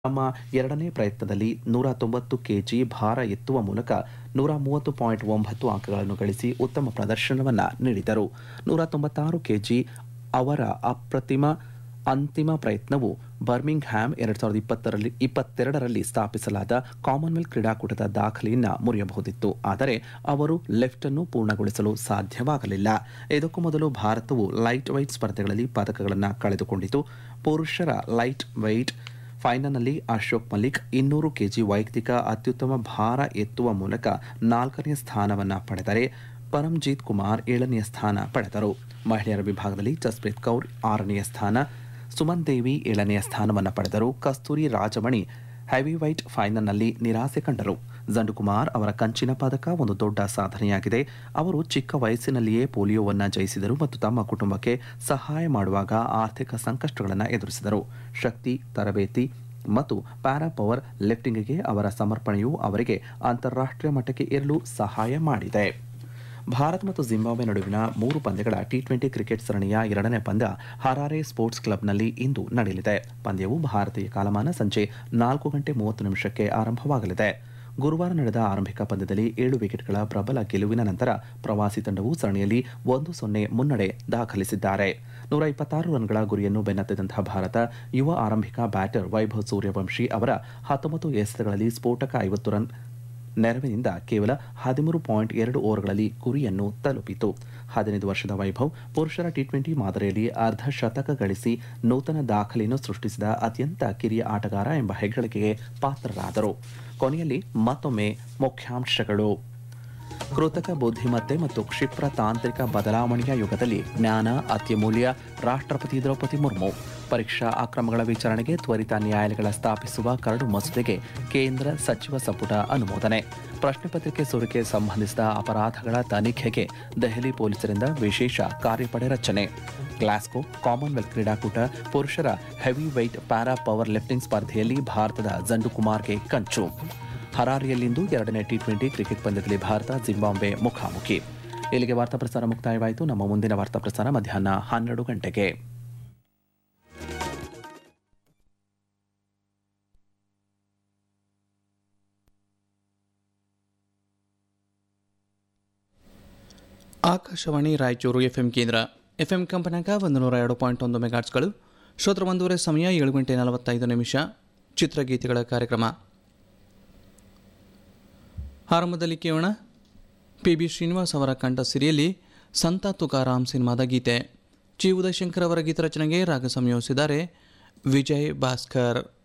ತಮ್ಮ ಎರಡನೇ ಪ್ರಯತ್ನದಲ್ಲಿ ನೂರ ತೊಂಬತ್ತು ಕೆಜಿ ಭಾರ ಎತ್ತುವ ಮೂಲಕ ನೂರ ಮೂವತ್ತು ಪಾಯಿಂಟ್ ಒಂಬತ್ತು ಅಂಕಗಳನ್ನು ಗಳಿಸಿ ಉತ್ತಮ ಪ್ರದರ್ಶನವನ್ನ ನೀಡಿದರು ನೂರ ತೊಂಬತ್ತಾರು ಕೆಜಿ ಅವರ ಅಪ್ರತಿಮ ಅಂತಿಮ ಪ್ರಯತ್ನವು ಬರ್ಮಿಂಗ್ ಹ್ಯಾಮ್ ಎರಡ್ ಸಾವಿರದ ಇಪ್ಪತ್ತರಲ್ಲಿ ಇಪ್ಪತ್ತೆರಡರಲ್ಲಿ ಸ್ಥಾಪಿಸಲಾದ ಕಾಮನ್ವೆಲ್ತ್ ಕ್ರೀಡಾಕೂಟದ ದಾಖಲೆಯನ್ನ ಮುರಿಯಬಹುದಿತ್ತು ಆದರೆ ಅವರು ಲೆಫ್ಟ್ ಅನ್ನು ಪೂರ್ಣಗೊಳಿಸಲು ಸಾಧ್ಯವಾಗಲಿಲ್ಲ ಇದಕ್ಕೂ ಮೊದಲು ಭಾರತವು ಲೈಟ್ ವೈಟ್ ಸ್ಪರ್ಧೆಗಳಲ್ಲಿ ಪದಕಗಳನ್ನು ಕಳೆದುಕೊಂಡಿತು ಪುರುಷರ ಲೈಟ್ ವೈಟ್ ಫೈನಲ್ನಲ್ಲಿ ಅಶೋಕ್ ಮಲಿಕ್ ಇನ್ನೂರು ಕೆಜಿ ವೈಯಕ್ತಿಕ ಅತ್ಯುತ್ತಮ ಭಾರ ಎತ್ತುವ ಮೂಲಕ ನಾಲ್ಕನೇ ಸ್ಥಾನವನ್ನು ಪಡೆದರೆ ಪರಮ್ಜೀತ್ ಕುಮಾರ್ ಏಳನೆಯ ಸ್ಥಾನ ಪಡೆದರು ಮಹಿಳೆಯರ ವಿಭಾಗದಲ್ಲಿ ಜಸ್ಪ್ರೀತ್ ಕೌರ್ ಆರನೆಯ ಸ್ಥಾನ ಸುಮನ್ ದೇವಿ ಏಳನೆಯ ಸ್ಥಾನವನ್ನು ಪಡೆದರು ಕಸ್ತೂರಿ ರಾಜಮಣಿ ಹೆವಿವೈಟ್ ಫೈನಲ್ನಲ್ಲಿ ನಿರಾಸೆ ಕಂಡರು ಜಂಡುಕುಮಾರ್ ಅವರ ಕಂಚಿನ ಪದಕ ಒಂದು ದೊಡ್ಡ ಸಾಧನೆಯಾಗಿದೆ ಅವರು ಚಿಕ್ಕ ವಯಸ್ಸಿನಲ್ಲಿಯೇ ಪೋಲಿಯೋವನ್ನು ಜಯಿಸಿದರು ಮತ್ತು ತಮ್ಮ ಕುಟುಂಬಕ್ಕೆ ಸಹಾಯ ಮಾಡುವಾಗ ಆರ್ಥಿಕ ಸಂಕಷ್ಟಗಳನ್ನು ಎದುರಿಸಿದರು ಶಕ್ತಿ ತರಬೇತಿ ಮತ್ತು ಪ್ಯಾರಾ ಪವರ್ ಲಿಫ್ಟಿಂಗ್ಗೆ ಅವರ ಸಮರ್ಪಣೆಯು ಅವರಿಗೆ ಅಂತಾರಾಷ್ಟ್ರೀಯ ಮಟ್ಟಕ್ಕೆ ಏರಲು ಸಹಾಯ ಮಾಡಿದೆ ಭಾರತ ಮತ್ತು ಜಿಂಬಾಬ್ವೆ ನಡುವಿನ ಮೂರು ಪಂದ್ಯಗಳ ಟಿ ಟ್ವೆಂಟಿ ಕ್ರಿಕೆಟ್ ಸರಣಿಯ ಎರಡನೇ ಪಂದ್ಯ ಹರಾರೆ ಸ್ಪೋರ್ಟ್ಸ್ ಕ್ಲಬ್ನಲ್ಲಿ ಇಂದು ನಡೆಯಲಿದೆ ಪಂದ್ಯವು ಭಾರತೀಯ ಕಾಲಮಾನ ಸಂಜೆ ನಾಲ್ಕು ಗಂಟೆ ಮೂವತ್ತು ನಿಮಿಷಕ್ಕೆ ಆರಂಭವಾಗಲಿದೆ ಗುರುವಾರ ನಡೆದ ಆರಂಭಿಕ ಪಂದ್ಯದಲ್ಲಿ ಏಳು ವಿಕೆಟ್ಗಳ ಪ್ರಬಲ ಗೆಲುವಿನ ನಂತರ ಪ್ರವಾಸಿ ತಂಡವು ಸರಣಿಯಲ್ಲಿ ಒಂದು ಸೊನ್ನೆ ಮುನ್ನಡೆ ದಾಖಲಿಸಿದ್ದಾರೆ ನೂರ ಇಪ್ಪತ್ತಾರು ರನ್ಗಳ ಗುರಿಯನ್ನು ಬೆನ್ನತ್ತಿದಂತಹ ಭಾರತ ಯುವ ಆರಂಭಿಕ ಬ್ಯಾಟರ್ ವೈಭವ್ ಸೂರ್ಯವಂಶಿ ಅವರ ಹತ್ತೊಂಬತ್ತು ಎಸೆತಗಳಲ್ಲಿ ಸ್ಫೋಟಕ ಐವತ್ತು ರನ್ ನೆರವಿನಿಂದ ಕೇವಲ ಹದಿಮೂರು ಪಾಯಿಂಟ್ ಎರಡು ಓವರ್ಗಳಲ್ಲಿ ಗುರಿಯನ್ನು ತಲುಪಿತು ಹದಿನೈದು ವರ್ಷದ ವೈಭವ್ ಪುರುಷರ ಟಿ ಟ್ವೆಂಟಿ ಮಾದರಿಯಲ್ಲಿ ಅರ್ಧ ಶತಕ ಗಳಿಸಿ ನೂತನ ದಾಖಲೆಯನ್ನು ಸೃಷ್ಟಿಸಿದ ಅತ್ಯಂತ ಕಿರಿಯ ಆಟಗಾರ ಎಂಬ ಹೆಗ್ಗಳಿಕೆಗೆ ಪಾತ್ರರಾದರು ಕೊನೆಯಲ್ಲಿ ಮತ್ತೊಮ್ಮೆ ಮುಖ್ಯಾಂಶಗಳು ಕೃತಕ ಬುದ್ಧಿಮತ್ತೆ ಮತ್ತು ಕ್ಷಿಪ್ರ ತಾಂತ್ರಿಕ ಬದಲಾವಣೆಯ ಯುಗದಲ್ಲಿ ಜ್ಞಾನ ಅತ್ಯಮೂಲ್ಯ ರಾಷ್ಟ್ರಪತಿ ದ್ರೌಪದಿ ಮುರ್ಮು ಪರೀಕ್ಷಾ ಅಕ್ರಮಗಳ ವಿಚಾರಣೆಗೆ ತ್ವರಿತ ನ್ಯಾಯಾಲಯಗಳ ಸ್ಥಾಪಿಸುವ ಕರಡು ಮಸೂದೆಗೆ ಕೇಂದ್ರ ಸಚಿವ ಸಂಪುಟ ಅನುಮೋದನೆ ಪ್ರಶ್ನೆ ಪತ್ರಿಕೆ ಸೋರಿಕೆ ಸಂಬಂಧಿಸಿದ ಅಪರಾಧಗಳ ತನಿಖೆಗೆ ದೆಹಲಿ ಪೊಲೀಸರಿಂದ ವಿಶೇಷ ಕಾರ್ಯಪಡೆ ರಚನೆ ಗ್ಲಾಸ್ಗೋ ಕಾಮನ್ವೆಲ್ತ್ ಕ್ರೀಡಾಕೂಟ ಪುರುಷರ heavy weight para power lifting ಸ್ಪರ್ಧೆಯಲ್ಲಿ ಭಾರತದ ಜಂಡುಕುಮಾರ್ಗೆ ಕಂಚು ಹರಾರಿಯಲ್ಲಿಂದು ಎರಡನೇ ಟಿ ಟ್ವೆಂಟಿ ಕ್ರಿಕೆಟ್ ಪಂದ್ಯದಲ್ಲಿ ಭಾರತ ಜಿಂಬಾಬ್ವೆ ಮುಖಾಮುಖಿ ಇಲ್ಲಿಗೆ ವಾರ್ತಾ ಪ್ರಸಾರ ಮುಕ್ತಾಯವಾಯಿತು ನಮ್ಮ ಮುಂದಿನ ವಾರ್ತಾ ಪ್ರಸಾರ ಮಧ್ಯಾಹ್ನ ಹನ್ನೆರಡು ಗಂಟೆಗೆ ಆಕಾಶವಾಣಿ ರಾಯಚೂರು ಎಫ್ಎಂ ಕೇಂದ್ರ ಎಫ್ಎಂ ಕಂಪನ್ಯಾಗ ಒಂದು ನೂರ ಎರಡು ಪಾಯಿಂಟ್ ಒಂದು ಮೆಗಾಟ್ಸ್ಗಳು ಶ್ರೋತ್ರ ಒಂದೂವರೆ ಸಮಯ ಏಳು ಗಂಟೆ ನಲವತ್ತೈದು ನಿಮಿಷ ಚಿತ್ರಗೀತೆಗಳ ಕಾರ್ಯಕ್ರಮ ಆರಂಭದಲ್ಲಿ ಕೇಳೋಣ ಪಿ ಬಿ ಶ್ರೀನಿವಾಸ್ ಅವರ ಕಂಠ ಸಿರಿಯಲ್ಲಿ ಸಂತ ತುಕಾರಾಮ್ ಸಿನಿಮಾದ ಗೀತೆ ಚಿ ಉದಯಶಂಕರ್ ಅವರ ಗೀತರಚನೆಗೆ ರಾಗ ಸಂಯೋಜಿಸಿದ್ದಾರೆ ವಿಜಯ್ ಭಾಸ್ಕರ್